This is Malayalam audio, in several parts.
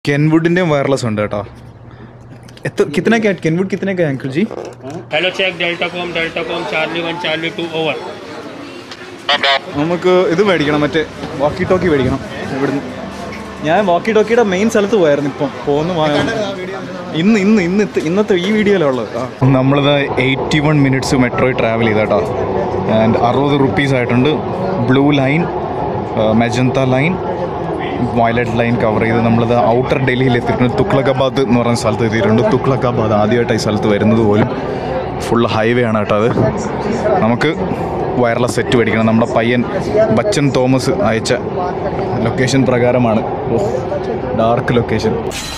കെൻവുഡിൻ്റെയും വയർലെസ് ഉണ്ട് കേട്ടോ എത്ര കിത്തനെ കെൻവുഡ് കിത്തനെ uncle ji hello check delta com delta com Charlie one Charlie two over നമുക്ക് ഇത് മേടിക്കണം മറ്റേ വാക്കി ടോക്കി മേടിക്കണം ഇവിടുന്ന് ഞാൻ വാക്കി ടോക്കിയുടെ മെയിൻ സ്ഥലത്ത് പോയായിരുന്നു ഇപ്പം പോകുന്നു ഇന്ന് ഇന്ന് ഇന്ന് ഇത്ത- ഇന്നത്തെ ഈ വീഡിയോയിലുള്ളത് നമ്മളിത് എയ്റ്റി വൺ മിനിറ്റ്സ് മെട്രോയിൽ ട്രാവൽ ചെയ്താട്ടോ ആൻഡ് അറുപത് റുപ്പീസ് ആയിട്ടുണ്ട് blue line magenta line violet line cover ചെയ്ത് നമ്മളിത് ഔട്ടർ ഡൽഹിയിൽ എത്തിയിട്ടുണ്ട് തുക്ലക്കാബാദ് എന്ന് പറയുന്ന സ്ഥലത്ത് എത്തിയിട്ടുണ്ട് തുക്ലക്കാബാദ് ആദ്യമായിട്ട് ഈ സ്ഥലത്ത് വരുന്നത് പോലും ഫുൾ ഹൈവേ ആണ് കേട്ടോ അത് നമുക്ക് വയർലെസ് സെറ്റ് മേടിക്കണം നമ്മുടെ പയ്യൻ ബച്ചൻ തോമസ് അയച്ച ലൊക്കേഷൻ പ്രകാരമാണ് ഡാർക്ക് ലൊക്കേഷൻ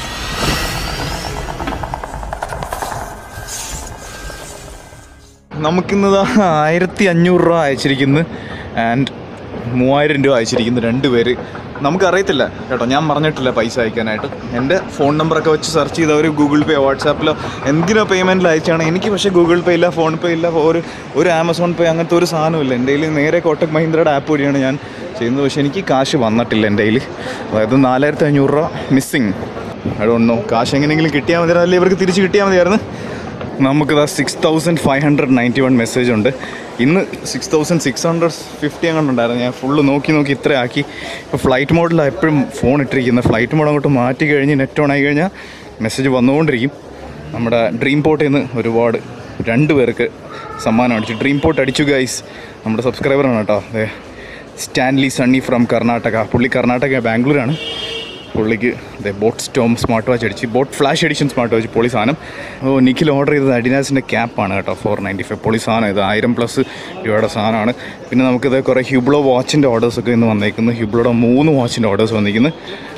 നമുക്കിന്ന് ദാ ആയിരത്തി അഞ്ഞൂറ് രൂപ അയച്ചിരിക്കുന്നു ആൻഡ് മൂവായിരം രൂപ അയച്ചിരിക്കുന്നു രണ്ട് പേര് നമുക്കറിയത്തില്ല കേട്ടോ ഞാൻ പറഞ്ഞിട്ടില്ല പൈസ അയക്കാനായിട്ട് എൻ്റെ ഫോൺ നമ്പറൊക്കെ വെച്ച് സെർച്ച് ചെയ്തവർ ഗൂഗിൾ പേ വാട്സാപ്പിലോ എന്തിനോ പേയ്മെൻറ്റിൽ അയച്ചാണ് എനിക്ക് പക്ഷേ ഗൂഗിൾ പേ ഇല്ല ഫോൺ പേ ഇല്ല ഒരു ഒരു ആമസോൺ പേ അങ്ങനത്തെ ഒരു സാധനമില്ല എൻ്റെ കയ്യിൽ നേരെ കോട്ടക് മഹീന്ദ്രയുടെ ആപ്പ് വഴിയാണ് ഞാൻ ചെയ്യുന്നത് പക്ഷേ എനിക്ക് കാശ് വന്നിട്ടില്ല എൻ്റെ കയ്യിൽ അതായത് നാലായിരത്തി അഞ്ഞൂറ് രൂപ മിസ്സിങ് അതുകൊണ്ടോ കാശ് എങ്ങനെയെങ്കിലും കിട്ടിയാൽ മതി അല്ലെങ്കിൽ ഇവർക്ക് തിരിച്ച് കിട്ടിയാൽ മതിയായിരുന്നു നമുക്കിതാ six thousand five hundred ninety one message ഉണ്ട് ഇന്ന് six thousand six hundred fifty അങ്ങോട്ട് ഉണ്ടായിരുന്നു ഞാൻ ഫുള്ള് നോക്കി നോക്കി ഇത്ര ആക്കി ഇപ്പോൾ ഫ്ലൈറ്റ് മോഡിലാണ് എപ്പോഴും ഫോൺ ഇട്ടിരിക്കുന്നത് ഫ്ലൈറ്റ് മോഡ് അങ്ങോട്ട് മാറ്റി കഴിഞ്ഞ് നെറ്റ് ഓൺ ആയി കഴിഞ്ഞാൽ മെസ്സേജ് വന്നുകൊണ്ടിരിക്കും നമ്മുടെ ഡ്രീം പോർട്ടിൽ നിന്ന് ഒരുപാട് രണ്ട് പേർക്ക് സമ്മാനം അടിച്ചു ഡ്രീം പോർട്ട് അടിച്ചു ഗൈസ് നമ്മുടെ സബ്സ്ക്രൈബറാണ് കേട്ടോ അതെ സ്റ്റാൻലി സണ്ണി ഫ്രം കർണാടക പുള്ളി കർണാടക ബാംഗ്ലൂരാണ് പുള്ളിക്ക് അതെ ബോട്ട് സ്റ്റോം സ്മാർട്ട് വാച്ച് അടിച്ച് boat flash edition smart watch പൊളി സാധനം ഓ നിഖിൽ ഓർഡർ ചെയ്തത് അഡിനാസിൻ്റെ ക്യാപ്പാണ് കേട്ടോ ഫോർ നയൻറ്റി ഫൈവ് പൊളി സാധനം ഇത് ആയിരം പ്ലസ് രൂപയുടെ സാധനമാണ് പിന്നെ നമുക്കിത് കുറേ ഹ്യൂബ്ലോ വാച്ചിൻ്റെ ഓർഡേഴ്സൊക്കെ ഇന്ന് വന്നേക്കുന്നു ഹ്യൂബ്ലോയുടെ മൂന്ന് വാച്ചിൻ്റെ ഓർഡേഴ്സ് വന്നിരിക്കുന്നു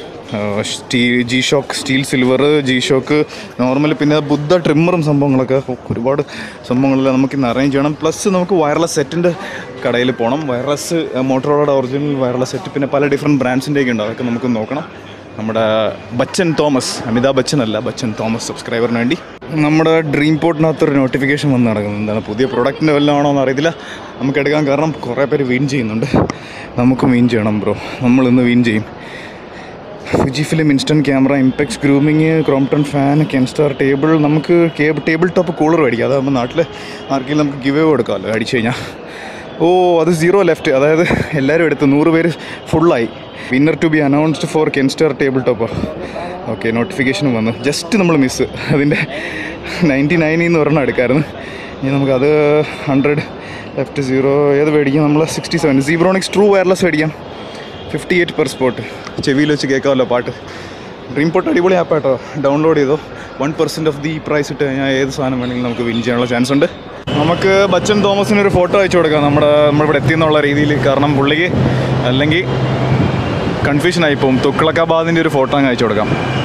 steel G shock steel silver G shock normal പിന്നെ ബുദ്ധ ട്രിമ്മറും സംഭവങ്ങളൊക്കെ ഒരുപാട് സംഭവങ്ങളെല്ലാം നമുക്ക് ഇന്ന് അറേഞ്ച് ചെയ്യണം പ്ലസ് നമുക്ക് വയർലെസ് സെറ്റിൻ്റെ കടയിൽ പോകണം വയർലെസ് മോട്ടറോളയുടെ ഒറിജിനൽ വയർലെസ് സെറ്റ് പിന്നെ പല ഡിഫറെൻറ്റ് ബ്രാൻഡ്സിൻ്റെയൊക്കെ ഉണ്ട് അതൊക്കെ നമുക്ക് നോക്കണം നമ്മുടെ ബച്ചൻ തോമസ് അമിതാഭ് ബച്ചൻ അല്ല ബച്ചൻ തോമസ് സബ്സ്ക്രൈബറിന് വേണ്ടി നമ്മുടെ ഡ്രീം പോർട്ടിനകത്തൊരു നോട്ടിഫിക്കേഷൻ വന്ന് നടക്കുന്നത് എന്താണ് പുതിയ പ്രൊഡക്റ്റിൻ്റെ വല്ലതും ആണോ എന്ന് അറിയത്തില്ല നമുക്ക് എടുക്കാൻ കാരണം കുറേ പേര് വിൻ ചെയ്യുന്നുണ്ട് നമുക്കും വിൻ ചെയ്യണം ബ്രോ നമ്മളിന്ന് വിൻ ചെയ്യും Fuji film instant camera Impex grooming Crompton fan Kenstar table നമുക്ക് കേബിൾ ടേബിൾ ടോപ്പ് കൂളർ മേടിക്കാം അതാകുമ്പോൾ നാട്ടിൽ ആർക്കെങ്കിലും നമുക്ക് ഗിവ് കൊടുക്കാമല്ലോ അടിച്ചു കഴിഞ്ഞാൽ ഓ അത് സീറോ ലെഫ്റ്റ് അതായത് എല്ലാവരും എടുത്ത് നൂറ് പേര് ഫുള്ളായി winner to be announced for Kenstar table top okay notification വന്നു ജസ്റ്റ് നമ്മൾ മിസ്സ് അതിൻ്റെ നയൻറ്റി നയനിൽ നിന്ന് ഒരെണ്ണം എടുക്കാമായിരുന്നു ഇനി നമുക്കത് ഹൺഡ്രഡ് ലെഫ്റ്റ് സീറോ ഏത് മേടിക്കാം നമ്മൾ sixty seven Zebronics true wireless മേടിക്കാം ഫിഫ്റ്റി എയ്റ്റ് പെർ സ്പോട്ട് ചെവിയിൽ വെച്ച് കേൾക്കാമല്ലോ പാട്ട് ഡ്രീം പോട്ട് അടിപൊളി ആപ്പ് കേട്ടോ ഡൗൺലോഡ് ചെയ്തോ one percent of the price ഇട്ട് കഴിഞ്ഞാൽ ഏത് സാധനം വേണമെങ്കിലും നമുക്ക് വിൻ ചെയ്യാനുള്ള ചാൻസ് ഉണ്ട് നമുക്ക് ബച്ചൻ തോമസിന് ഒരു ഫോട്ടോ അയച്ചു കൊടുക്കാം നമ്മുടെ നമ്മളിവിടെ എത്തിയെന്നുള്ള രീതിയിൽ കാരണം പുള്ളിക്ക് അല്ലെങ്കിൽ കൺഫ്യൂഷൻ ആയിപ്പോവും തുക്ലക്കാബാദിൻ്റെ ഒരു ഫോട്ടോ അങ്ങ് അയച്ചു കൊടുക്കാം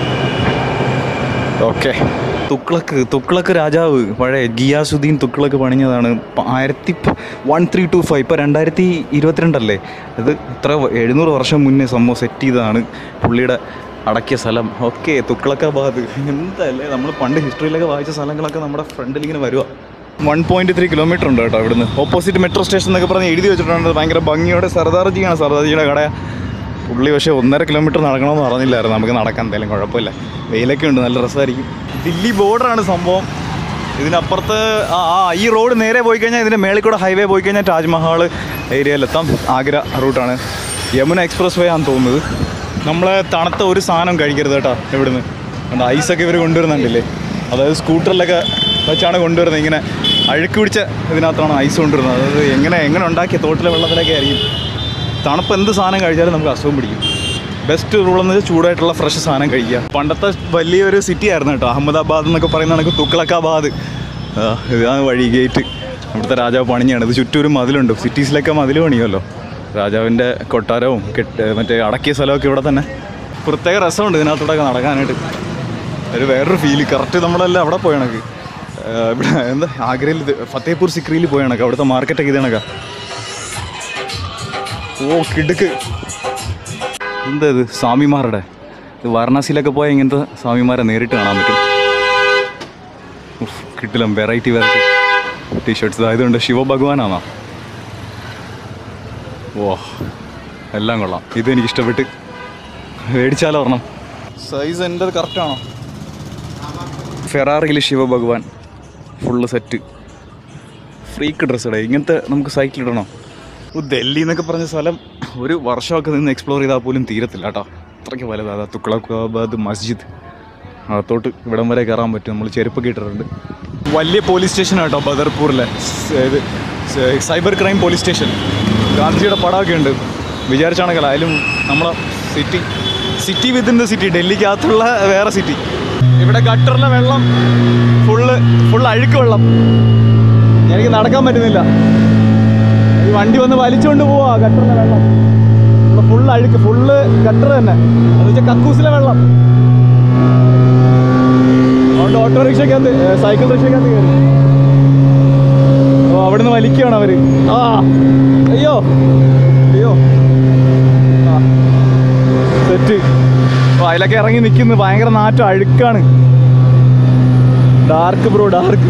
ഓക്കെ തുക്ലക്ക് തുക്ലക്ക് രാജാവ് പഴയ ഗിയാസുദ്ദീൻ തുക്ലക്ക് പണിഞ്ഞതാണ് പ- ആയിരത്തി വൺ ത്രീ ടു ഫൈവ് ഇപ്പോൾ രണ്ടായിരത്തി ഇരുപത്തിരണ്ടല്ലേ ഇത് ഇത്ര വ- എഴുന്നൂറ് വർഷം മുന്നേ സംഭവം സെറ്റ് ചെയ്തതാണ് പുള്ളിയുടെ അടക്കിയ സ്ഥലം ഓക്കെ തുക്ലക്കാബാദ് എന്തല്ലേ നമ്മൾ പണ്ട് ഹിസ്റ്ററിയിലൊക്കെ വായിച്ച സ്ഥലങ്ങളൊക്കെ നമ്മുടെ ഫ്രണ്ടിൽ ഇങ്ങനെ വരുക വൺ പോയിൻറ്റ് ത്രീ കിലോമീറ്റർ ഉണ്ട് കേട്ടോ ഇവിടുന്ന് ഓപ്പോസിറ്റ് മെട്രോ സ്റ്റേഷൻ എന്നൊക്കെ പറഞ്ഞ് എഴുതി വെച്ചിട്ടുണ്ട് ഭയങ്കര ഭംഗിയോടെ സർദാർജിയാണ് സർദാർജിയുടെ കട പുള്ളി പക്ഷേ ഒന്നര കിലോമീറ്റർ നടക്കണമെന്ന് പറഞ്ഞില്ലായിരുന്നു നമുക്ക് നടക്കാൻ എന്തായാലും കുഴപ്പമില്ല വെയിലൊക്കെ ഉണ്ട് നല്ല രസമായിരിക്കും ദില്ലി ബോർഡറാണ് സംഭവം ഇതിനപ്പുറത്ത് ആ ആ ഈ റോഡ് നേരെ പോയി കഴിഞ്ഞാൽ ഇതിൻ്റെ മേളിൽ കൂടെ ഹൈവേ പോയി കഴിഞ്ഞാൽ താജ്മഹൽ ഏരിയയിലെത്താം ആഗ്ര റൂട്ടാണ് യമുന എക്സ്പ്രസ് വേ ആണെന്ന് തോന്നുന്നത് നമ്മൾ തണുത്ത ഒരു സാധനം കഴിക്കരുത് കേട്ടോ ഇവിടുന്ന് കണ്ടോ ഐസൊക്കെ ഇവർ കൊണ്ടുവരുന്നുണ്ടല്ലേ അതായത് സ്കൂട്ടറിലൊക്കെ വെച്ചാണ് കൊണ്ടുവരുന്നത് ഇങ്ങനെ അഴുക്ക് പിടിച്ച ഇതിനകത്താണ് ഐസ് കൊണ്ടുവരുന്നത് അതായത് എങ്ങനെ എങ്ങനെ ഉണ്ടാക്കിയ തോട്ടിലെ വെള്ളത്തിലൊക്കെ ആയിരിക്കും തണുപ്പ് എന്ത് സാധനം കഴിച്ചാലും നമുക്ക് അസുഖം പിടിക്കും ബെസ്റ്റ് റൂൾ എന്ന് വെച്ചാൽ ചൂടായിട്ടുള്ള ഫ്രഷ് സാധനം കഴിക്കുക പണ്ടത്തെ വലിയൊരു സിറ്റി ആയിരുന്നു കേട്ടോ അഹമ്മദാബാദ് എന്നൊക്കെ പറയുന്ന കണക്ക് തുക്ലക്കാബാദ് ആ, ഇതാണ് വഴി ഗേറ്റ് ഇവിടുത്തെ രാജാവ് പണിഞ്ഞാണ് ഇത് ചുറ്റും ഒരു മതിലുണ്ട് സിറ്റീസിലൊക്കെ മതിൽ പണിയുമല്ലോ രാജാവിൻ്റെ കൊട്ടാരവും കെട്ട് മറ്റേ അടക്കിയ സ്ഥലമൊക്കെ ഇവിടെ തന്നെ പ്രത്യേക രസമുണ്ട് ഇതിനകത്തൂടെ നടക്കാനായിട്ട് ഒരു വേറൊരു ഫീല് കറക്റ്റ് നമ്മളെല്ലാം അവിടെ പോയ കണക്ക് ആ, ഇവിടെ എന്താ ആഗ്രയിൽ ഇത് ഫത്തേപൂർ സിക്രിയിൽ പോയ കണക്ക് അവിടുത്തെ മാർക്കറ്റൊക്കെ ഇത് കണക്കാ ഓ കിടുക്ക് എന്താ ഇത് സ്വാമിമാരുടെ ഇത് വാരണാസിയിലൊക്കെ പോയാൽ ഇങ്ങനത്തെ സ്വാമിമാരെ നേരിട്ട് കാണാൻ പറ്റും ഉഫ്, കിട്ടില്ല വെറൈറ്റി വെറൈറ്റി ടീഷർട്ട്സ് ആയതുകൊണ്ട് ശിവഭഗവാനാണോ ഓ എല്ലാം കൊള്ളാം ഇത് എനിക്ക് ഇഷ്ടപ്പെട്ട് മേടിച്ചാലോ ഒരെണ്ണം സൈസ് എൻ്റെ കറക്റ്റാണോ ഫെറാറിയിൽ ശിവഭഗവാൻ ഫുള്ള് സെറ്റ് ഫ്രീക്ക് ഡ്രസ്സ് ഇടേ ഇങ്ങനത്തെ നമുക്ക് സൈറ്റിൽ ഇടണോ ഓ ഡൽഹി എന്നൊക്കെ പറഞ്ഞ സ്ഥലം ഒരു വർഷമൊക്കെ നിന്ന് എക്സ്പ്ലോർ ചെയ്താൽ പോലും തീരത്തില്ല കേട്ടോ അത്രയ്ക്ക് വലുതാണ് തുക്ലക്കാബാദ് മസ്ജിദ് അകത്തോട്ട് ഇവിടം വരെ കയറാൻ പറ്റും നമ്മൾ ചെരുപ്പൊക്കെ ഇട്ടിട്ടുണ്ട് വലിയ പോലീസ് സ്റ്റേഷൻ കേട്ടോ ബദർപൂരിലെ സ് ഇത് സ് സൈബർ ക്രൈം പോലീസ് സ്റ്റേഷൻ ഗാന്ധിജിയുടെ പടമൊക്കെ ഉണ്ട് വിചാരിച്ചാണെങ്കിൽ അതിലും നമ്മളെ city city within the city ഡൽഹിക്കകത്തുള്ള വേറെ സിറ്റി ഇവിടെ ഗട്ടറിലെ വെള്ളം ഫുള്ള് ഫുൾ അഴുക്ക് വെള്ളം എനിക്ക് നടക്കാൻ പറ്റുന്നില്ല ഈ വണ്ടി വന്ന് വലിച്ചുകൊണ്ട് പോവാ ഗട്ടറിലെ വെള്ളം ഫുള്ള് അഴുക്ക് ഫുള്ള് ഗട്ടർ തന്നെ എന്ന് വെച്ചാൽ കക്കൂസിലെ വെള്ളം അതുകൊണ്ട് ഓട്ടോറിക്ഷക്കകത്ത് ഏ, സൈക്കിൾ റിക്ഷക്കകത്ത് കയറി ഓ അവിടുന്ന് വലിക്കുകയാണ് അവര് ആ അയ്യോ അയ്യോ ആ സെറ്റ് ഓ അതിലൊക്കെ ഇറങ്ങി നിൽക്കുന്നു ഭയങ്കര നാറ്റം അഴുക്കാണ് ഡാർക്ക് ബ്രോ ഡാർക്ക്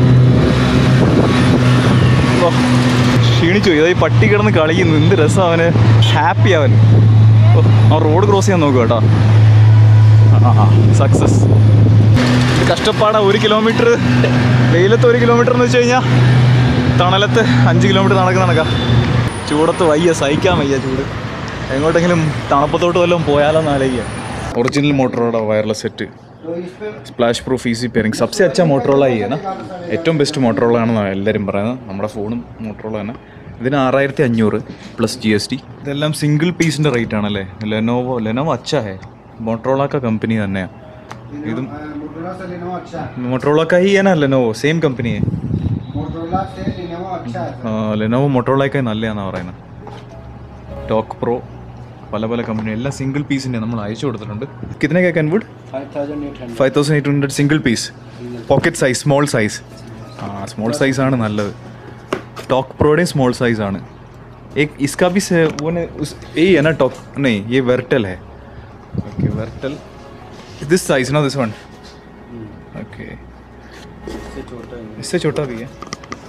ഓ ക്ഷീണിച്ചു പോയി. ഇതാ ഈ പട്ടി കിടന്ന് കളിക്കുന്നു എന്ത് രസം അവന് ഹാപ്പി അവൻ ഓ അവൻ റോഡ് ക്രോസ് ചെയ്യാൻ നോക്കുക കേട്ടോ ആ സക്സസ് കഷ്ടപ്പാടാ ഒരു കിലോമീറ്റർ വെയിലത്ത് ഒരു കിലോമീറ്റർ എന്ന് വെച്ച് കഴിഞ്ഞാൽ തണലത്ത് അഞ്ച് കിലോമീറ്റർ നടക്കുന്ന നടക്കാം ചൂടത്ത് വയ്യ സഹിക്കാൻ വയ്യ ചൂട് എങ്ങോട്ടെങ്കിലും തണുപ്പത്തോട്ട് വല്ലതും പോയാലോ എന്ന് ആലോചിക്കുക original Motorola wireless set splash proof easy pairing സബ്സെ അച്ഛ മോട്ടറോള ചെയ്യണം ഏറ്റവും ബെസ്റ്റ് മോട്ടറോള ആണെന്നാണ് എല്ലാവരും പറയുന്നത് നമ്മുടെ ഫോണും മോട്ടറോള തന്നെ ഇതിന് ആറായിരത്തി അഞ്ഞൂറ് പ്ലസ് ജി എസ് ടി ഇതെല്ലാം സിംഗിൾ പീസിൻ്റെ റേറ്റ് ആണല്ലേ ലെനോവോ ലെനോവോ അച്ഛാ ഹേ മോട്ടറോള का कंपनी തന്നെയാണ് ഇതും मोटरोला से लिनोवो अच्छा है मोटरोला का ही है ना लेनोवो सेम कंपनी है मोटरोला से लिनोवो अच्छा है ആ, ലെനോവോ മൊട്ടോളയൊക്കെ നല്ലതാണെന്നാണ് പറയുന്നത് ടോക്ക് പ്രോ പല പല കമ്പനി എല്ലാം സിംഗിൾ പീസിൻ്റെ നമ്മൾ അയച്ചു കൊടുത്തിട്ടുണ്ട് കിതനൊക്കെ Kenwood five thousand eight hundred five thousand eight hundred single piece pocket size small size ആ സ്മോൾ സൈസ് ആണ് നല്ലത് टॉक प्रोडें स्मॉल साइज ആണ് एक इसका भी से वो ने उस यही है ना टॉक नहीं ये वर्टल है ओके वर्टल दिस साइज ना दिस वन ओके इससे छोटा है इससे छोटा भी है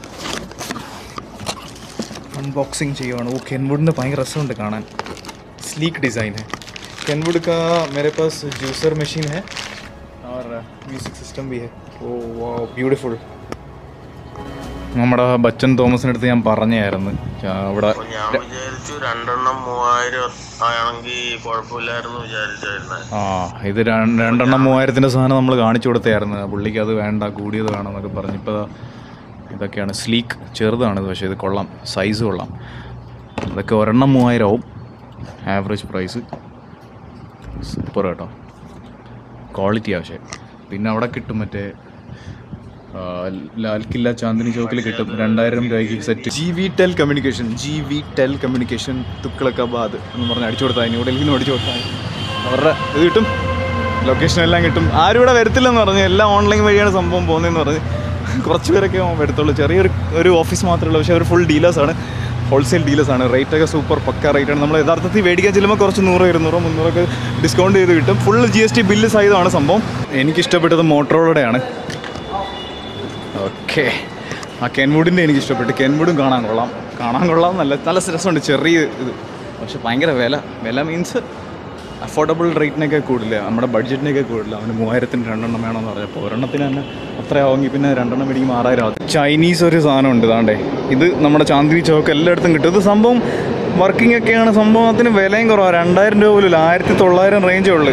अनबॉक्सिंग ചെയ്യുവാണ് वो केनवुड ഭയങ്കര രസമുണ്ട് കാണാൻ स्लीक डिज़ाइन है केनवुड का मेरे पास जूसर मशीन है और म्यूजिक सिस्टम भी है ओ वाह ब्यूटीफुल നമ്മുടെ ബച്ചൻ തോമസിൻ്റെ അടുത്ത് ഞാൻ പറഞ്ഞായിരുന്നു അവിടെ അപ്പൊ ഞാൻ വിചാരിച്ചു രണ്ടെണ്ണം മൂവായിരം ആണെങ്കിൽ കുഴപ്പമില്ലായിരുന്നു വിചാരിച്ചായിരുന്നെ ആ ഇത് രണ്ട് രണ്ടെണ്ണം മൂവായിരത്തിൻ്റെ സാധനം നമ്മൾ കാണിച്ചു കൊടുത്തായിരുന്നു പുള്ളിക്ക് അത് വേണ്ട കൂടിയത് വേണം എന്നൊക്കെ പറഞ്ഞു ഇപ്പോൾ ഇതൊക്കെയാണ് സ്ലീക്ക് ചെറുതാണിത് പക്ഷേ ഇത് കൊള്ളാം സൈസ് കൊള്ളാം അതൊക്കെ ഒരെണ്ണം മൂവായിരം ആവും ആവറേജ് പ്രൈസ് സൂപ്പർ കേട്ടോ ക്വാളിറ്റി ആവശ്യം പിന്നെ അവിടെ കിട്ടും മറ്റേ ആ, ലാൽ കില്ല ചാന്ദിനി ചോക്കിൽ കിട്ടും രണ്ടായിരം രൂപയ്ക്ക് set G V tel communication G V tel communication തുക്കളക്കാബാദ് എന്ന് പറഞ്ഞ് അടിച്ചു കൊടുത്താൽ ന്യൂഡൽഹിയിൽ നിന്ന് അടിച്ചു കൊടുത്താൽ അവരുടെ ഇത് കിട്ടും ലൊക്കേഷൻ എല്ലാം കിട്ടും ആരും ഇവിടെ വരത്തില്ലെന്ന് പറഞ്ഞു എല്ലാം ഓൺലൈൻ വഴിയാണ് സംഭവം പോകുന്നതെന്ന് പറഞ്ഞ് കുറച്ച് പേരൊക്കെ വരത്തുള്ളൂ ചെറിയൊരു ഒരു ഓഫീസ് മാത്രമേ ഉള്ളൂ പക്ഷേ അവർ ഫുൾ ഡീലേഴ്സാണ് ഹോൾസെയിൽ ഡീലേഴ്സാണ് റേറ്റൊക്കെ സൂപ്പർ പക്ക റേറ്റാണ് നമ്മൾ യഥാർത്ഥത്തിൽ മേടിക്കാൻ ചെല്ലുമ്പോൾ കുറച്ച് നൂറ് ഇരുന്നൂറോ മുന്നൂറൊക്കെ ഡിസ്കൗണ്ട് ചെയ്ത് കിട്ടും full G S T bill സഹിതമാണ് സംഭവം എനിക്കിഷ്ടപ്പെട്ടത് മോട്ടറോളയുടെയാണ് ഓക്കെ ആ കെൻവുഡിൻ്റെ എനിക്ക് ഇഷ്ടപ്പെട്ടു കെൻവുഡും കാണാൻ കൊള്ളാം കാണാൻ കൊള്ളാം നല്ല നല്ല രസമുണ്ട് ചെറിയ ഇത് പക്ഷെ ഭയങ്കര വില വില മീൻസ് അഫോർഡബിൾ റേറ്റിനൊക്കെ കൂടില്ല നമ്മുടെ ബഡ്ജറ്റിനൊക്കെ കൂടില്ല അവന് മൂവായിരത്തിന് രണ്ടെണ്ണം വേണമെന്ന് പറഞ്ഞപ്പോൾ ഒരെണ്ണത്തിന് തന്നെ അത്രയാവുമെങ്കിൽ പിന്നെ രണ്ടെണ്ണം മേടിക്കുമ്പോൾ ആറായിരം ആവും ചൈനീസ് ഒരു സാധനം ഉണ്ട് ഇതാണ്ടേ ഇത് നമ്മുടെ ചാന്ദിനി ചോക്ക് എല്ലായിടത്തും കിട്ടും ഇത് സംഭവം വർക്കിംഗ് ഒക്കെയാണ് സംഭവത്തിന് വിലയും കുറവാണ് രണ്ടായിരം രൂപ പോലും ഇല്ല ആയിരത്തി തൊള്ളായിരം റേഞ്ചേ ഉള്ളൂ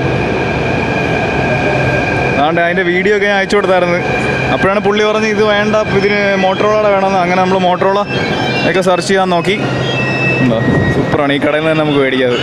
അതുകൊണ്ട് അതിൻ്റെ വീഡിയോ ഒക്കെ ഞാൻ അയച്ചു കൊടുത്തായിരുന്നു അപ്പോഴാണ് പുള്ളി പറഞ്ഞ് ഇത് വേണ്ട ഇതിന് മോട്ടറോള വേണമെന്ന് അങ്ങനെ നമ്മൾ മോട്ടറോള ഒക്കെ സെർച്ച് ചെയ്യാൻ നോക്കി ഉണ്ടോ സൂപ്പറാണ് ഈ കടയിൽ നിന്ന് തന്നെ നമുക്ക് മേടിക്കാത്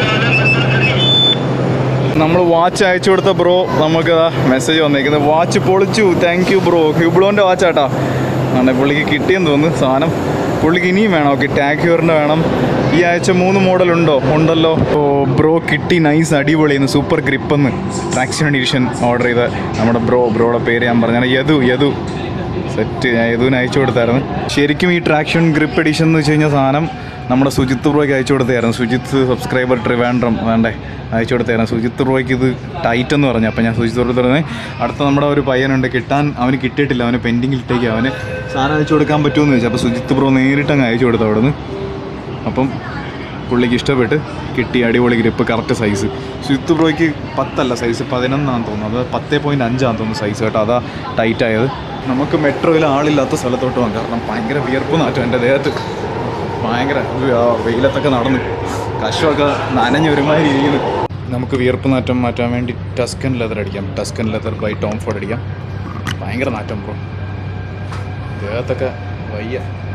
നമ്മൾ വാച്ച് അയച്ചു കൊടുത്ത ബ്രോ നമുക്ക് മെസ്സേജ് വന്നേക്കുന്നത് വാച്ച് പൊളിച്ചു താങ്ക് യു ബ്രോ ഹ്യൂബ്ലോൻ്റെ വാച്ചാട്ടാ ആണ് പുള്ളിക്ക് കിട്ടിയെന്ന് തോന്നുന്നു സാധനം പുള്ളിക്ക് ഇനിയും വേണം ഓക്കെ ടാഗ് ഹ്യൂറിൻ്റെ വേണം ഈ ആഴ്ച മൂന്ന് മോഡൽ ഉണ്ടോ ഉണ്ടല്ലോ ഓ ബ്രോ കിട്ടി നൈസ് അടിപൊളിയെന്ന് സൂപ്പർ ഗ്രിപ്പെന്ന് ട്രാക്ഷൻ എഡിഷൻ ഓർഡർ ചെയ്ത നമ്മുടെ ബ്രോ ബ്രോയുടെ പേര് ഞാൻ പറഞ്ഞാൽ യദു യദു സെറ്റ് ഞാൻ യദുവിന് അയച്ചു കൊടുത്തായിരുന്നു ശരിക്കും ഈ ട്രാക്ഷൻ ഗ്രിപ്പ് എഡിഷൻ എന്ന് വെച്ച് കഴിഞ്ഞാൽ സാധനം നമ്മുടെ സുജിത്ത് ബ്രോയ്ക്ക് അയച്ചു കൊടുത്തായിരുന്നു സുജിത്ത് സബ്സ്ക്രൈബർ ട്രിവാൻഡ്രം വേണ്ടേ അയച്ചു കൊടുത്തായിരുന്നു സുജിത്ത് ബ്രോയ്ക്ക് ഇത് ടൈറ്റ് എന്ന് പറഞ്ഞു അപ്പോൾ ഞാൻ സുജിത്ത് ബ്രോ പറഞ്ഞത് അടുത്ത നമ്മുടെ ഒരു പയ്യനുണ്ട് കിട്ടാൻ അവന് കിട്ടിയിട്ടില്ല അവന് പെൻഡിങ്ങിൽ ഇട്ടേക്ക് അവന് സാധനം അയച്ചു കൊടുക്കാൻ പറ്റുമെന്ന് ചോദിച്ചു അപ്പോൾ സുജിത്ത് ബ്രോ നേരിട്ട് അങ്ങ് അയച്ചു കൊടുത്തു അവിടെ നിന്ന് അപ്പം പുള്ളിക്ക് ഇഷ്ടപ്പെട്ട് കിട്ടി അടിപൊളി ഗ്രിപ്പ് കറക്റ്റ് സൈസ് സ്വിഫ്റ്റ് ബ്രോയ്ക്ക് പത്തല്ല സൈസ് പതിനൊന്നാന്ന് തോന്നുന്നു അത് പത്തേ പോയിൻറ്റ് അഞ്ചാന്ന് തോന്നുന്നു സൈസ് കേട്ടോ അതാ ടൈറ്റ് ആയത് നമുക്ക് മെട്രോയിൽ ആളില്ലാത്ത സ്ഥലത്തോട്ട് പോകാം കാരണം ഭയങ്കര വിയർപ്പ് നാറ്റം എൻ്റെ ദേഹത്ത് ഭയങ്കര ആ വെയിലത്തൊക്കെ നടന്ന് കശമൊക്കെ നനഞ്ഞ് ഒരുമാതിരി ഇരിക്കുന്നു നമുക്ക് വിയർപ്പ് നാറ്റം മാറ്റാൻ വേണ്ടി ടസ്കൻ ലെതർ അടിക്കാം Tuscan leather by Tom Ford അടിക്കാം ഭയങ്കര നാറ്റം ബ്രോ ദേഹത്തൊക്കെ വയ്യ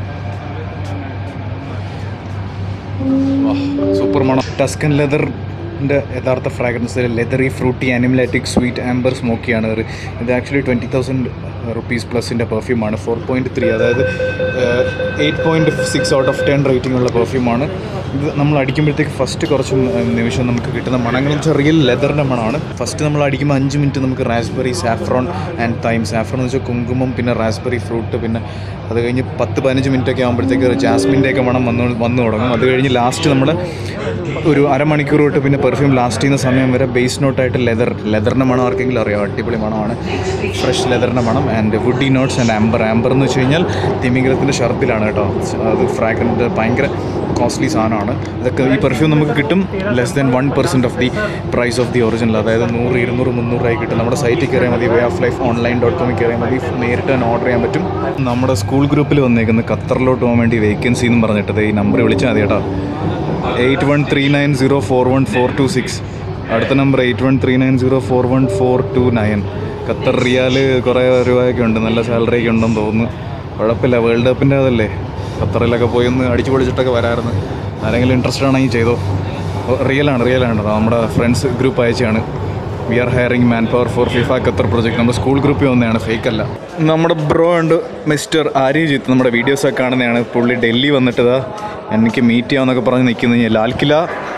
സൂപ്പർ മണം ടസ്കൻ ലെതറിൻ്റെ യഥാർത്ഥ ഫ്രാഗ്രൻസ് ലെതറി ഫ്രൂട്ടി അനിമലാറ്റിക് സ്വീറ്റ് ആംബർ സ്മോക്കിയാണ് ഇത് ഇത് ആക്ച്വലി ട്വൻറ്റി തൗസൻഡ് റുപ്പീസ് പ്ലസിൻ്റെ പെർഫ്യൂമാണ് ഫോർ പോയിൻറ്റ് ത്രീ അതായത് eight point six out of ten rating ഉള്ള പെർഫ്യൂമാണ് ഇത് നമ്മൾ അടിക്കുമ്പോഴത്തേക്ക് ഫസ്റ്റ് കുറച്ച് നിമിഷം നമുക്ക് കിട്ടുന്ന മണങ്ങളും ചെറിയ ലെതറിൻ്റെ മണമാണ് ഫസ്റ്റ് നമ്മൾ അടിക്കുമ്പോൾ അഞ്ച് മിനിറ്റ് നമുക്ക് raspberry saffron and thyme saffron എന്ന് വെച്ചാൽ കുങ്കുമം പിന്നെ റാസ്ബെറി ഫ്രൂട്ട് പിന്നെ അത് കഴിഞ്ഞ് പത്ത് പതിനഞ്ച് മിനിറ്റ് ഒക്കെ ആകുമ്പോഴത്തേക്ക് ജാസ്മിൻ്റെ ഒക്കെ മണം വന്നു വന്നു തുടങ്ങും അത് കഴിഞ്ഞ് ലാസ്റ്റ് നമ്മൾ ഒരു അരമണിക്കൂർ തൊട്ട് പിന്നെ പെർഫ്യൂം ലാസ്റ്റ് ചെയ്യുന്ന സമയം വരെ ബേസ് നോട്ടായിട്ട് ലെതർ ലെതറിൻ്റെ മണം ആർക്കെങ്കിലും അറിയാം അടിപൊളി മണമാണ് ഫ്രഷ് ലെതറിൻ്റെ മണം and woody notes and amber amber എന്ന് വെച്ച് കഴിഞ്ഞാൽ തിമിംഗലത്തിൻ്റെ ഷർത്തിലാണ് കേട്ടോ അത് ഫ്രാഗ്രൻ്റ് ഭയങ്കര കോസ്റ്റ്ലി സാധനമാണ് ഇതൊക്കെ ഈ പെർഫ്യൂം നമുക്ക് കിട്ടും less than one percent of the price of the original അതായത് നൂറ് ഇരുന്നൂറ് മുന്നൂറായി കിട്ടും നമ്മുടെ സൈറ്റിൽ കയറിയാൽ മതി way of life online dot കോമിൽ കയറിയാൽ മതി നേരിട്ട് തന്നെ ഓർഡർ ചെയ്യാൻ പറ്റും നമ്മുടെ സ്കൂൾ ഗ്രൂപ്പിൽ വന്നേക്കുന്ന ഖത്തറിലോട്ട് പോകാൻ വേണ്ടി വേക്കൻസി എന്ന് പറഞ്ഞിട്ടത് ഈ നമ്പർ വിളിച്ചാൽ മതി കേട്ടോ eight one three nine zero four one four two six അടുത്ത number eight one three nine zero four one four two nine Qatar riyal കുറേ രൂപയൊക്കെ ഉണ്ട് നല്ല സാലറി ഒക്കെ ഉണ്ടെന്ന് തോന്നുന്നു കുഴപ്പമില്ല വേൾഡ് കപ്പിൻ്റെ അതല്ലേ ഖത്തറിലൊക്കെ പോയി ഒന്ന് അടിച്ചു പൊളിച്ചിട്ടൊക്കെ വരാമായിരുന്നു ആരെങ്കിലും ഇൻട്രസ്റ്റഡ് ആണെങ്കിൽ ചെയ്തോ റിയലാണ് റിയലാണ് നമ്മുടെ ഫ്രണ്ട്സ് ഗ്രൂപ്പ് അയച്ചാണ് we are hiring man power for FIFA Qatar project നമ്മുടെ സ്കൂൾ ഗ്രൂപ്പിൽ വന്നതാണ് ഫേക്ക് അല്ല നമ്മുടെ ബ്രോ ഉണ്ട് മിസ്റ്റർ ആര്യജിത്ത് നമ്മുടെ വീഡിയോസൊക്കെ കാണുന്നതാണ് പുള്ളി ഡൽഹി വന്നിട്ടതാ എനിക്ക് മീറ്റ് ചെയ്യാമെന്നൊക്കെ പറഞ്ഞ് നിൽക്കുന്നത് ലാൽക്കില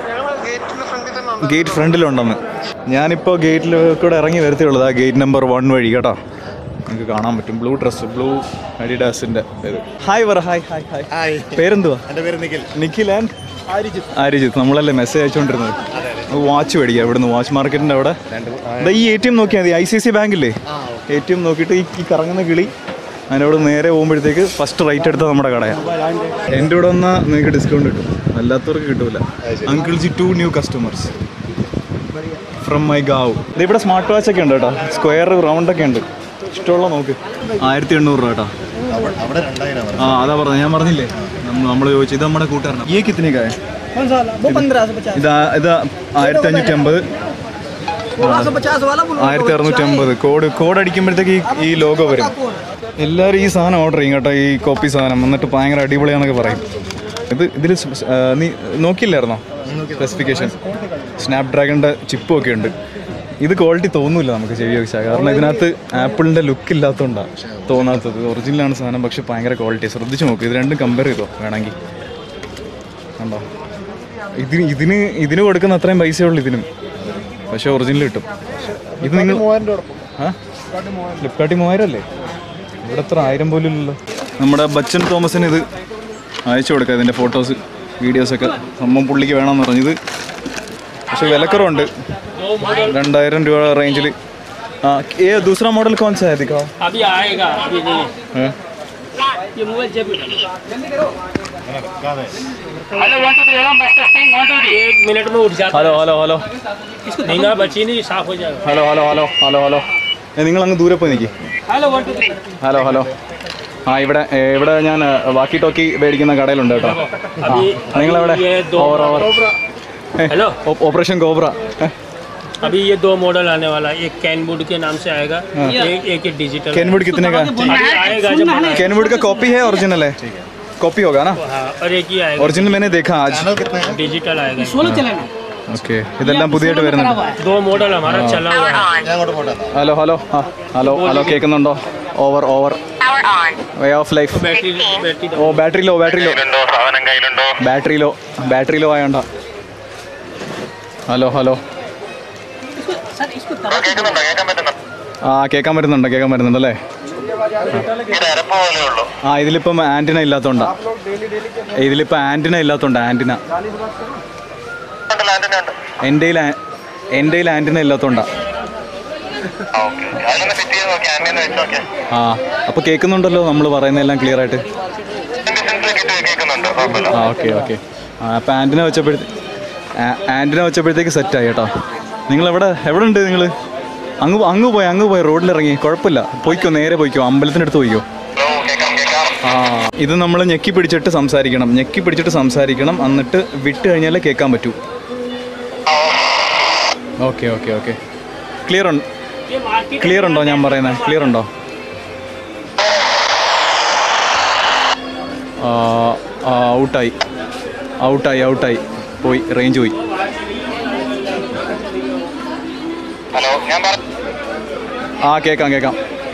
ഗേറ്റ് ഫ്രണ്ടിലുണ്ടെന്ന് ഞാനിപ്പോൾ ഗേറ്റിൽ കൂടെ ഇറങ്ങി വരത്തേ ഉള്ളത് ആ ഗേറ്റ് നമ്പർ വൺ വഴി കേട്ടോ നിങ്ങൾക്ക് കാണാൻ പറ്റും ബ്ലൂ ഡ്രസ്സ് ബ്ലൂ അഡിഡാസിൻ്റെ പേര് ഹായ് പറ ഹായ് ഹായ് ഹായ് ഹായ് പേരെന്തുവാ എൻ്റെ പേര് നിഖിൽ നിഖിൽ ആൻഡ് ആരിജിത്ത് ആര്യജിത്ത് നമ്മളല്ലേ മെസ്സേജ് അയച്ചുകൊണ്ടിരുന്നത് വാച്ച് മേടിക്കുക ഇവിടുന്ന് വാച്ച് മാർക്കറ്റിൻ്റെ അവിടെ ദാ ഈ എ ടി എം നോക്കിയാൽ മതി ഐ സി സി ബാങ്കില്ലേ എ ടി എം നോക്കിയിട്ട് ഈ ഈ കറങ്ങുന്ന കിളി അതിനോട് നേരെ പോകുമ്പോഴത്തേക്ക് ഫസ്റ്റ് റൈറ്റ് എടുത്താൽ നമ്മുടെ കടയാണ് എൻ്റെ കൂടെ വന്നാൽ നിങ്ങൾക്ക് ഡിസ്കൗണ്ട് കിട്ടും അല്ലാത്തവർക്ക് കിട്ടൂല uncle ji to new customers from my ഗാവ് ഇത് ഇവിടെ സ്മാർട്ട് വാച്ച് ഒക്കെ ഉണ്ട് കേട്ടോ സ്ക്വയർ റൗണ്ട് ഒക്കെ ഉണ്ട് ഇഷ്ടമുള്ള നോക്ക് ആയിരത്തി എണ്ണൂറ് രൂപ കേട്ടോ അവിടെ രണ്ടായിരം ആ അതാ പറഞ്ഞത് ഞാൻ പറഞ്ഞില്ലേ നമ്മൾ ചോദിച്ചു ഇത് നമ്മുടെ കൂട്ടുകാരനാണ് ഈ കിത്തിനേക്കായ ഇത് ആ- ഇത് ആയിരത്തി അഞ്ഞൂറ്റി അമ്പത് ആയിരത്തി അറുന്നൂറ്റി അമ്പത് കോഡ് കോഡ് അടിക്കുമ്പോഴത്തേക്ക് ഈ ഈ ലോഗോ വരും എല്ലാവരും ഈ സാധനം ഓർഡർ ചെയ്യും കേട്ടോ ഈ കോപ്പി സാധനം എന്നിട്ട് ഭയങ്കര അടിപൊളിയാന്നൊക്കെ പറയും ഇത് ഇതിൽ നീ നോക്കിയില്ലായിരുന്നോ സ്പെസിഫിക്കേഷൻ സ്നാപ് ഡ്രാഗണിൻ്റെ ചിപ്പും ഒക്കെ ഉണ്ട് ഇത് ക്വാളിറ്റി തോന്നൂല നമുക്ക് ചെവി വെച്ചാൽ കാരണം ഇതിനകത്ത് ആപ്പിളിൻ്റെ ലുക്ക് ഇല്ലാത്തതുകൊണ്ടാണ് തോന്നാത്തത് ഒറിജിനലാണ് സാധനം പക്ഷെ ഭയങ്കര ക്വാളിറ്റി ശ്രദ്ധിച്ച് നോക്ക് ഇത് രണ്ടും കമ്പയർ ചെയ്തോ വേണമെങ്കിൽ കണ്ടോ ഇതിന് ഇതിന് ഇതിന് കൊടുക്കുന്ന അത്രയും പൈസയേ ഉള്ളൂ ഇതിനും പക്ഷെ ഒറിജിനൽ കിട്ടും ഇത് നിങ്ങൾ ആ ഫ്ലിപ്കാർട്ടിൽ മൂവായിരം അല്ലേ ഇവിടെ എത്ര ആയിരം പോലും ഇല്ലല്ലോ നമ്മുടെ ബച്ചൻ തോമസിന് ഇത് അയച്ചു കൊടുക്കാം ഇതിൻ്റെ ഫോട്ടോസ് വീഡിയോസൊക്കെ സംഭവം പുള്ളിക്ക് വേണമെന്ന് പറഞ്ഞത് പക്ഷെ വിലക്കുറവുണ്ട് രണ്ടായിരം രൂപ റേഞ്ചിൽ ആ ഏ ദൂസറ മോഡൽ കോൺ സാ है दिखाओ अभी आएगा अभी नहीं हाँ? ये मोबाइल जेब में hello one two three testing one two three एक मिनट में उठ जाता ഹലോ ഹലോ ഹലോ है निगाह बची नहीं साफ हो जाएगा hello hello hello hello hello നിങ്ങൾ അങ്ങ് ദൂരെ പോയി നിൽക്കി hello one two three hello hello ആ ഇവിടെ ഏ, ഇവിടെ ഞാൻ വാക്കി ടോക്കി മേടിക്കുന്ന കടയിലുണ്ട് കേട്ടോ अभी നിങ്ങളെവിടെ ये दो over over hello operation cobra अभी ये दो मॉडल आने वाला है एक कैनवुड के नाम से आएगा एक एक डिजिटल कैनवुड कितने का अभी आएगा जब बनाएगा। कैनवुड का कॉपी है ओरिजिनल है कॉपी होगा ना हाँ और एक ही आएगा ഒറിജിനൽ मैंने देखा आज डिजिटल आएगा ഓക്കെ ഇതെല്ലാം പുതിയതായിട്ട് വരുന്നുണ്ട് दो मॉडल हमारा चला हुआ है ഞാൻ അങ്ങോട്ട് പോട്ടെ ഹലോ ഹലോ ആ ഹലോ ഹലോ കേൾക്കുന്നുണ്ടോ over over way of life battery battery ഓ ബാറ്ററി ലോ ബാറ്ററി ലോ സാധനം കയ്യിലുണ്ടോ ബാറ്ററി ലോ ബാറ്ററി ലോ ആയോണ്ട ഹലോ ഹലോ കേൾക്കുന്നുണ്ടോ കേൾക്കാൻ പറ്റുന്നു ആ കേൾക്കാൻ പറ്റുന്നുണ്ട് കേൾക്കാൻ പറ്റുന്നുണ്ട് അല്ലേ ഇത് അരപ്പ് പോലെ ഉള്ളൂ ആ ഇതിലിപ്പം ആൻറ്റിന ഇല്ലാത്തോണ്ടാ ഇതിലിപ്പോൾ ആൻറ്റിന ഇല്ലാത്തോണ്ടാ ആൻറ്റിന ലാൻഡിനുണ്ട് എൻ്റെ എൻ്റെ ആൻറ്റിന ഇല്ലാത്തോണ്ടാ ഓക്കെ അതിലൊന്ന് ഫിറ്റ് ചെയ്ത് നോക്കി ആൻഡിന്ന് വെച്ച് നോക്കിയാൽ ആ അപ്പോൾ കേൾക്കുന്നുണ്ടല്ലോ നമ്മൾ പറയുന്നതെല്ലാം ക്ലിയർ ആയിട്ട് ഡിസ്റ്റൻസിൽ കിട്ടി കേൾക്കുന്നുണ്ട് കുഴപ്പമില്ല ആ ഓക്കെ ഓക്കെ ആ അപ്പം ആൻറ്റിന വെച്ചപ്പോഴത്തേ ആൻറ്റിന വെച്ചപ്പോഴത്തേക്ക് സെറ്റായി കേട്ടോ നിങ്ങൾ എവിടെ എവിടെ ഉണ്ട് നിങ്ങൾ അങ്ങ് അങ്ങ് പോയി അങ്ങ് പോയി റോഡിലിറങ്ങി കുഴപ്പമില്ല പോയിക്കോ നേരെ പോയിക്കോ അമ്പലത്തിനടുത്ത് പോയിക്കോ ആ ഇത് നമ്മൾ ഞെക്കി പിടിച്ചിട്ട് സംസാരിക്കണം ഞെക്കി പിടിച്ചിട്ട് സംസാരിക്കണം എന്നിട്ട് വിട്ട് കഴിഞ്ഞാലേ കേൾക്കാൻ പറ്റൂ ഓക്കെ ഓക്കെ ഓക്കെ ക്ലിയർ ഉണ്ട് ये मार्केट ക്ലിയർ ഉണ്ടോ ഞാൻ പറയുന്നത് ക്ലിയർ ഉണ്ടോ ഔട്ടായി ഔട്ടായി ഔട്ടായി പോയി റേഞ്ച് പോയി ആ കേൾക്കാം കേൾക്കാം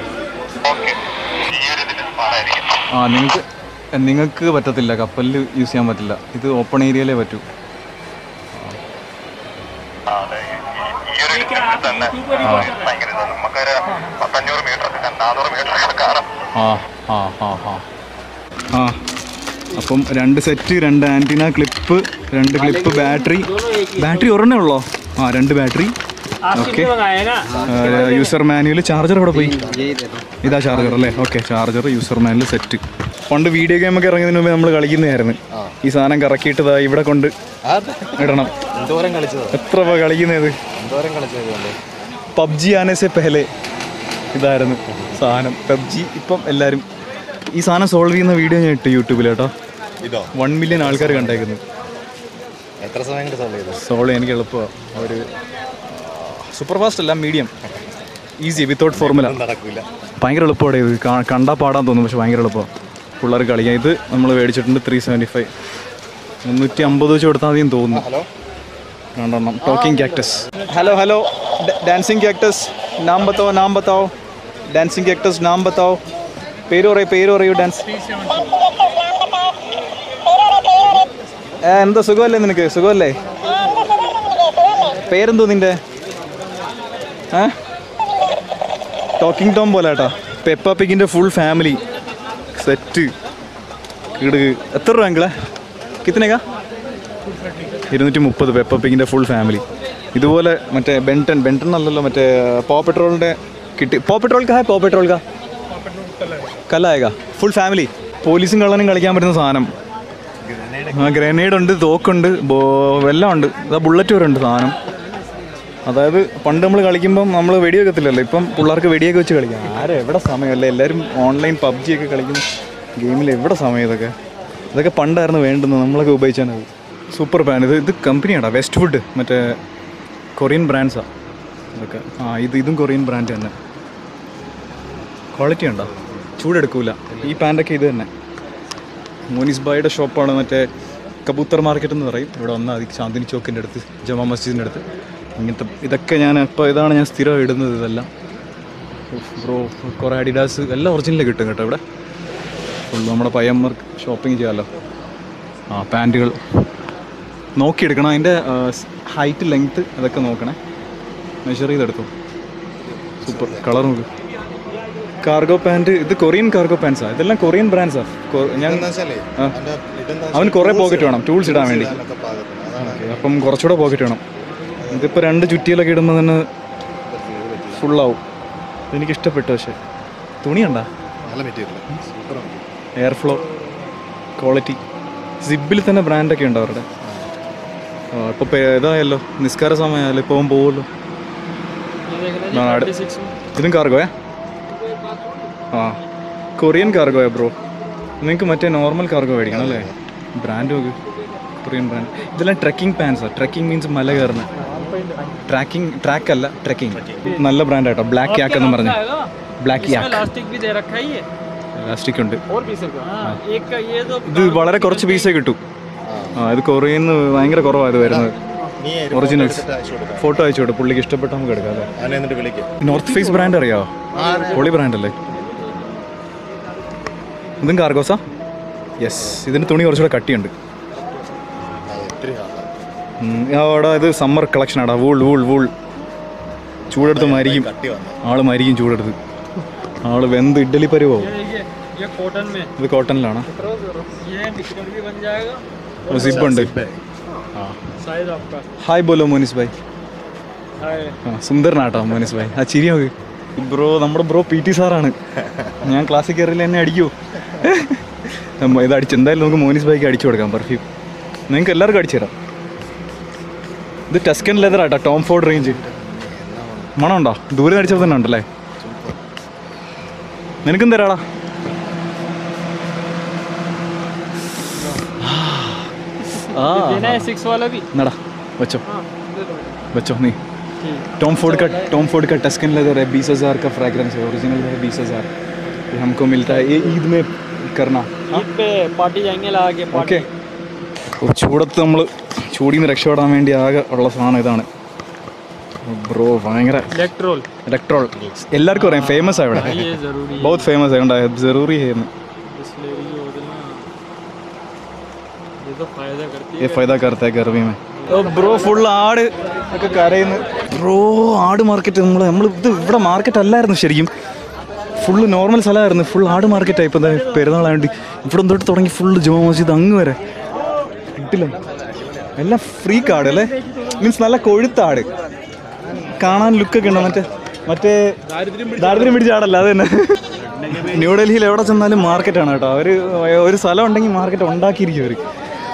ആ നിങ്ങൾക്ക് നിങ്ങൾക്ക് പറ്റത്തില്ല കപ്പലിൽ യൂസ് ചെയ്യാൻ പറ്റില്ല ഇത് ഓപ്പൺ ഏരിയയിലേ പറ്റൂ ആ ആ ആ ആ ആ അപ്പം രണ്ട് സെറ്റ് രണ്ട് ആൻറ്റിന ക്ലിപ്പ് രണ്ട് ക്ലിപ്പ് ബാറ്ററി ബാറ്ററി ഒരെണ്ണേ ഉള്ളോ ആ രണ്ട് ബാറ്ററി आप ओके कितने मंगाए ना യൂസർ മാനുവൽ ചാർജർ അവിടെ പോയി ഇതാ ചാർജർ അല്ലേ okay charger user manual set പണ്ട് വീഡിയോ ഗെയിം ഒക്കെ ഇറങ്ങുന്നതിന് മുമ്പ് നമ്മൾ കളിക്കുന്നതായിരുന്നു ഈ സാധനം കറക്കിയിട്ട് ദാ ഇവിടെ കൊണ്ട് ഇടണം എന്തോരം കളിച്ചത് എത്ര രൂപ കളിക്കുന്നത് എന്തോരം കളിച്ചത് കൊണ്ട് പബ്ജി ആനേസെ പെഹലെ ഇതായിരുന്നു സാധനം പബ്ജി ഇപ്പം എല്ലാവരും ഈ സാധനം സോൾവ് ചെയ്യുന്ന വീഡിയോ ഞാൻ ഇട്ട് യൂട്യൂബിൽ കേട്ടോ ഇതോ വൺ മില്യൺ ആൾക്കാർ കണ്ടേക്കുന്നു എത്ര സമയം കൊണ്ട് സോൾവ് ചെയ്തു സോൾവ് ചെയ്യാൻ എനിക്ക് എളുപ്പമാണ് ഒരു സൂപ്പർ ഫാസ്റ്റ് അല്ല മീഡിയം ഈസി വിത്തൗട്ട് ഫോർമുല നടക്കില്ല ഭയങ്കര എളുപ്പമാണ് ഇത് കാ- കണ്ടാൽ പാടാൻ തോന്നും പക്ഷെ ഭയങ്കര എളുപ്പമാണ് പിള്ളേർക്ക് കളിക്കാം ഇത് നമ്മൾ മേടിച്ചിട്ടുണ്ട് ത്രീ സെവൻറ്റി ഫൈവ് മുന്നൂറ്റി അമ്പത് വെച്ച് കൊടുത്താൽ മതിയെന്ന് തോന്നുന്നു ഹലോ രണ്ടെണ്ണം talking cactus hello hello dancing cactus നാം ബത്താओ നാം ബത്താओ ഡാൻസിങ് കാക്ടസ് നാം ബത്താओ പേര് പറയൂ പേര് പറയൂ ഡാൻസ് ഏ, എന്താ സുഖമല്ലേ നിനക്ക് സുഖമല്ലേ പേരെന്തോ നിന്റെ ഏ ടോക്കിംഗ് ടോം പോലെ കേട്ടോ പെപ്പ പിക്കിൻ്റെ ഫുൾ ഫാമിലി സെറ്റ് കിടുക് എത്ര രൂപ അങ്കിളെ കിത്തനേക്കാ ഇരുന്നൂറ്റി മുപ്പത് പെപ്പ പിക്കിൻ്റെ ഫുൾ ഫാമിലി ഇതുപോലെ മറ്റേ ബെൻട്ടൺ ബെൻട്ടൺ അല്ലല്ലോ മറ്റേ പോ പെട്രോളിൻ്റെ കിട്ടി പോ പെട്രോൾ കാ പോ പെട്രോൾ കാ കല്ലായക ഫുൾ ഫാമിലി പോലീസും കള്ളനും കളിക്കാൻ പറ്റുന്ന സാധനം ആ ഗ്രനേഡ് ഉണ്ട് തോക്കുണ്ട് ബോ എല്ലാം ഉണ്ട് അതാ ബുള്ളറ്റ് വരെ ഉണ്ട് സാധനം അതായത് പണ്ട് നമ്മൾ കളിക്കുമ്പം നമ്മൾ വെടിവെക്കത്തില്ലല്ലോ ഇപ്പം പിള്ളേർക്ക് വെടിയൊക്കെ വെച്ച് കളിക്കാം ആരും എവിടെ സമയമല്ല എല്ലാവരും ഓൺലൈൻ പബ്ജി ഒക്കെ കളിക്കുന്ന ഗെയിമിൽ എവിടെ സമയം ഇതൊക്കെ ഇതൊക്കെ പണ്ടായിരുന്നു വേണ്ടുന്നത് നമ്മളൊക്കെ ഉപയോഗിച്ചാൽ സൂപ്പർ പാൻ ഇത് ഇത് കമ്പനിയാടാ വെസ്റ്റ് ഫുഡ് മറ്റേ കൊറിയൻ ബ്രാൻഡ്സാണ് ഇതൊക്കെ ആ ഇത് ഇതും കൊറിയൻ ബ്രാൻഡ് തന്നെ ക്വാളിറ്റി ഉണ്ടോ ചൂടെടുക്കൂല ഈ പാൻറ്റൊക്കെ ഇത് തന്നെ മോനിസ് ബായുടെ ഷോപ്പാണ് മറ്റേ കബൂത്തർ മാർക്കറ്റ് എന്ന് പറയും ഇവിടെ വന്നാൽ മതി ചാന്ദിനി ചോക്കിൻ്റെ അടുത്ത് ജമാ മസ്ജിദിൻ്റെ അടുത്ത് ഇങ്ങനത്തെ ഇതൊക്കെ ഞാൻ ഇപ്പോൾ ഇതാണ് ഞാൻ സ്ഥിരം ഇടുന്നത് ഇതെല്ലാം ബ്രോ കുറേ അഡിഡാസ് എല്ലാം ഒറിജിനൽ കിട്ടും കേട്ടോ ഇവിടെ ഫുൾ നമ്മുടെ പയ്യന്മാർക്ക് ഷോപ്പിംഗ് ചെയ്യാമല്ലോ ആ പാൻറ്റുകൾ നോക്കിയെടുക്കണം അതിൻ്റെ ഹൈറ്റ് ലെങ്ത്ത് അതൊക്കെ നോക്കണേ മെഷർ ചെയ്തെടുത്തു സൂപ്പർ കളർ നോക്ക് കാർഗോ പാൻറ് ഇത് കൊറിയൻ കാർഗോ പാൻസാണ് ഇതെല്ലാം കൊറിയൻ ബ്രാൻഡ്സാണ് ഞാൻ എന്താ വെച്ചാലേ ആ. അവന്റെ ഇതെന്താ അവന് കുറേ പോക്കറ്റ് വേണം ടൂൾസ് ഇടാൻ വേണ്ടി ഇടാനൊക്കെ പാകത്തിന് അതാണ് ഓക്കേ, അപ്പം കുറച്ചുകൂടെ പോക്കറ്റ് വേണം ഇതിപ്പോൾ രണ്ട് ചുറ്റിയിലൊക്കെ ഇടുമ്പോൾ തന്നെ ഫുള്ളാവും എനിക്ക് ഇഷ്ടപ്പെട്ടു പക്ഷേ തുണിയുണ്ടാ നല്ല material super material air flow quality സിബിൽ തന്നെ ബ്രാൻഡൊക്കെ ഉണ്ട് അവരുടെ ഇപ്പോൾ ഇതായല്ലോ നിസ്കാര സമയമായാലും ഇപ്പോൾ പോകുമല്ലോ ആ, ആട്. ഇതും കാർഗോയാ ആ കൊറിയൻ കാർഗോയാ ബ്രോ നിങ്ങൾക്ക് മറ്റേ നോർമൽ കാർഗോ മേടിക്കണം അല്ലേ ബ്രാൻഡ് നോക്ക് കൊറിയൻ ബ്രാൻഡ് ഇതെല്ലാം ട്രക്കിംഗ് പാൻസാണ് ട്രക്കിംഗ് മീൻസ് മല കയറുന്ന ട്രാക്കിംഗ് ട്രാക്ക് അല്ല ട്രക്കിംഗ് നല്ല ബ്രാൻഡ് ആട്ടോ ബ്ലാക്ക് യാക്ക് എന്ന് പറഞ്ഞ് ബ്ലാക്ക് യാക്ക് प्लास्टिक भी दे रखा है ये ഇലാസ്റ്റിക് ഉണ്ട് और पीस हाँ एक का ये दो ഇത് വളരെ കുറച്ച് പീസേ കിട്ടൂ ആ ഇത് കൊറിയന്ന് ഭയങ്കര കുറവാണ് ഇത് വരുന്നത് നീ ഒറിജിനൽസ് അയച്ചു കൊടുക്കാം ഫോട്ടോ അയച്ചു കൊടുക്കും പുള്ളിക്ക് ഇഷ്ടപ്പെട്ട നമുക്ക് എടുക്കാം അല്ലേ അവനെ എന്നിട്ട് വിളിക്കും നോർത്ത് ഫേസ് ബ്രാൻഡ് അറിയാവോ പൊളി ബ്രാൻഡ് അല്ലേ ഇതും കാർഗോസാ യെസ് ഇതിന് തുണി കുറച്ചുകൂടെ കട്ടിയുണ്ട് ഒത്തിരി ആളാ. ഉം, ആ, അവിടെ ഇത് സമ്മർ കളക്ഷൻ ആടാ വൂൾ വൂൾ വൂൾ ചൂടെടുത്ത് മരിക്കും കട്ടി വന്നു ആള് മരിക്കും ചൂടെടുത്ത് ആള് വെന്ത് ഇഡ്ഡലി പരുവോ ये ये कॉटन में ഇത് കോട്ടണിലാണ് ये निकल भी बन जाएगा സിബ് ഉണ്ട് साइज आपका ഹായ് ബോലോ മോനിസ് ഭായ് हाय ആ സുന്ദരനാട്ടോ മോനിസ് ഭായ് ആ ചിരി നോക്ക് ബ്രോ നമ്മുടെ ബ്രോ പി ടി സാറാണ് ഞാൻ ക്ലാസ്സിൽ കയറിയില്ല എന്നെ അടിക്കൂ നമ്മ ഇത് അടിച്ച് എന്തായാലും നമുക്ക് മോനിസ് ഭായിക്ക് അടിച്ചു കൊടുക്കാം പെർഫ്യൂം നിങ്ങൾക്ക് എല്ലാവർക്കും അടിച്ചു തരാം ഇത് ടെസ്കൻ ലെതർ ആട്ടോ ടോം ഫോർഡ് റേഞ്ച് മണമുണ്ടോ ദൂരെ അടിച്ചപ്പോൾ തന്നെ ഉണ്ടല്ലേ നിനക്കും തരാടാ ആ देना है सिक्स वाला भी നടാ വെച്ചോ വെച്ചോ നീ टॉम फोर्ड का टॉम फोर्ड का टस्कन लेदर है बीस हज़ार का फ्रैग्रेंस है ओरिजिनल है बीस हज़ार ये हमको मिलता है ये ईद में करना ईद पे पार्टी जाएंगे लगा के ഓക്കെ ചൂടത്ത് നമ്മൾ ചൂടിൽ നിന്ന് രക്ഷപ്പെടാൻ വേണ്ടി ആകെ ഉള്ള സാധനം ഇതാണ് ബ്രോ ഭയങ്കര इलेक्ट्रोल ഇലക്ട്രോൾ എല്ലാവർക്കും അറിയാം ഫേമസ് ആണ് ഇവിടെ ये जरूरी है ബഹുത് ഫേമസ് ആയതുകൊണ്ട് ജറൂറി ചെയ്യുന്നു बिस्लेरी हो ना ये तो फायदा करती ये फायदा करता है गर्मी में ബ്രോ ഫുൾ ആട് ഒക്കെ കരയുന്നു ബ്രോ ആട് മാർക്കറ്റ് നമ്മൾ നമ്മൾ ഇത് ഇവിടെ മാർക്കറ്റ് അല്ലായിരുന്നു ശരിക്കും ഫുള്ള് നോർമൽ സ്ഥലമായിരുന്നു ഫുൾ ആട് മാർക്കറ്റായി ഇപ്പം പെരുന്നാളായതുകൊണ്ട് ഇവിടെ തൊട്ട് തുടങ്ങി ഫുള്ള് ജുമാ മസ്ജിദ് അങ്ങ് വരെ കിട്ടില്ല എല്ലാം ഫ്രീ കാട് അല്ലേ മീൻസ് നല്ല കൊഴുത്താട് കാണാൻ ലുക്കൊക്കെ ഉണ്ടോ മറ്റേ മറ്റേ ദാരിദ്ര്യം പിടിച്ച ആടല്ല അത് തന്നെ ന്യൂഡൽഹിയിൽ എവിടെ ചെന്നാലും മാർക്കറ്റാണ് കേട്ടോ അവർ ഒരു സ്ഥലം ഉണ്ടെങ്കിൽ മാർക്കറ്റ് ഉണ്ടാക്കിയിരിക്കും അവർ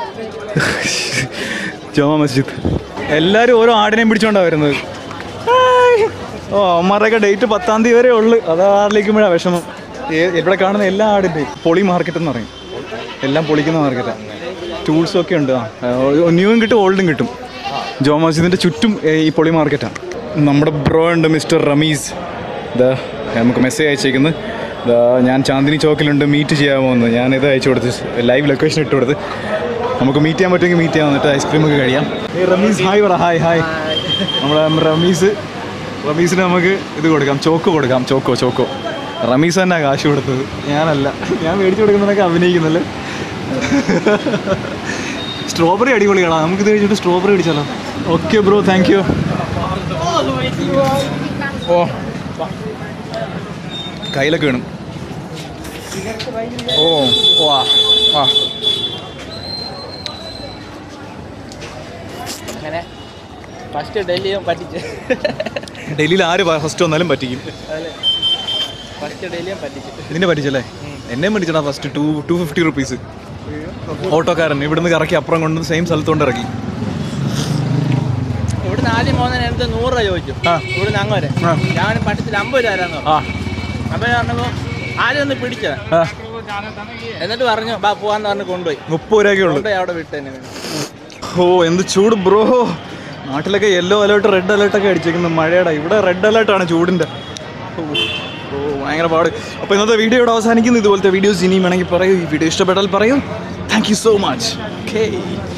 ജോമ മസ്ജിദ് എല്ലാവരും ഓരോ ആടിനെയും പിടിച്ചോണ്ടാ വരുന്നത് ഹായ്. ഓ അവന്മാരുടെയൊക്കെ ഡേറ്റ് പത്താം തീയതി വരെ ഉള്ളു അത് ആടിലേക്കുമ്പോഴാണ് വിഷമം ഏ- ഇവിടെ കാണുന്ന എല്ലാ ആടിൻ്റെയും പൊളി മാർക്കറ്റ് എന്ന് പറയും എല്ലാം പൊളിക്കുന്ന മാർക്കറ്റാണ് ടൂൾസും ഒക്കെ ഉണ്ട് ആ ന്യൂവും കിട്ടും ഓൾഡും കിട്ടും ജോ മസ്ജിദിൻ്റെ ചുറ്റും ഏ, ഈ പൊളി മാർക്കറ്റാണ് നമ്മുടെ ബ്രോ ഉണ്ട് മിസ്റ്റർ റമീസ് ഇതാ നമുക്ക് മെസ്സേജ് അയച്ചേക്കുന്നത് ഇതാ ഞാൻ ചാന്ദിനി ചോക്കിലുണ്ട് മീറ്റ് ചെയ്യാമോ എന്ന് ഞാനിത് അയച്ചു കൊടുത്ത് ലൈവ് ലൊക്കേഷൻ ഇട്ട് കൊടുത്ത് നമുക്ക് മീറ്റ് ചെയ്യാൻ പറ്റുമെങ്കിൽ മീറ്റ് ചെയ്യാൻ വന്നിട്ട് ഐസ്ക്രീം ഒക്കെ കഴിയാം ഏ റമീസ് ഹായ് പറ ഹായ് ഹായ് നമ്മുടെ റമീസ് റമീസിന് നമുക്ക് ഇത് കൊടുക്കാം ചോക്കോ കൊടുക്കാം ചോക്കോ ചോക്കോ റമീസ് തന്നെ കാശ് കൊടുത്തത് ഞാനല്ല ഞാൻ മേടിച്ചു കൊടുക്കുന്നതൊക്കെ അഭിനയിക്കുന്നല്ലേ സ്ട്രോബെറി അടിപൊളിയാണോ നമുക്കിത് കഴിച്ചിട്ട് സ്ട്രോബെറി അടിച്ചാലോ ഓക്കെ ബ്രോ താങ്ക് യു ഓ കയ്യിലൊക്കെ വീണു ഓ വാ വാ അങ്ങനെ ഫസ്റ്റ് ഡൽഹിയും പറ്റിച്ച് ഡൽഹിയിൽ ആര് ഫസ്റ്റ് വന്നാലും പറ്റിക്കും ഫസ്റ്റ് ഡൽഹിയും പറ്റിച്ച് ഇതിനെ പറ്റിച്ചല്ലേ എന്നെ മേടിച്ചടാ first two two fifty rupees ഓട്ടോക്കാരൻ ഇവിടുന്ന് കറക്കി അപ്പുറം കൊണ്ട് സെയിം സ്ഥലത്തോണ്ട് ഇറക്കി ഇവിടുന്ന് ആദ്യം പോകുന്നതിന് അടുത്ത് നൂറ് രൂപ ചോദിച്ചു ആ. ഇവിടുന്ന് അങ്ങ് വരെ ആ. ഞാൻ പട്ടത്തിൽ അമ്പത് രൂപ തരാന്ന് പറഞ്ഞു ആ അപ്പൊ ഞാൻ പറഞ്ഞപ്പോ ആദ്യം ഒന്ന് പിടിച്ച ആ എന്നിട്ട് പറഞ്ഞു ബാ പോവാന്ന് പറഞ്ഞ് കൊണ്ടുപോയി മുപ്പത് രൂപയൊക്കെ ഉള്ളു കൊണ്ടുപോയി അവിടെ വിട്ട് തന്നെ ഓ എന്ത് ചൂട് ബ്രോ നാട്ടിലൊക്കെ യെല്ലോ അലേർട്ട് റെഡ് അലേർട്ടൊക്കെ അടിച്ചേക്കുന്നത് മഴയുടെ ഇവിടെ റെഡ് അലേർട്ടാണ് ചൂടിൻ്റെ ഓ ഓ, ഭയങ്കര പാട് അപ്പോൾ ഇന്നത്തെ വീഡിയോ ഇവിടെ അവസാനിക്കുന്നു ഇതുപോലത്തെ വീഡിയോസ് ഇനിയും വേണമെങ്കിൽ പറയൂ ഈ വീഡിയോ ഇഷ്ടപ്പെട്ടാൽ പറയൂ thank you so much okay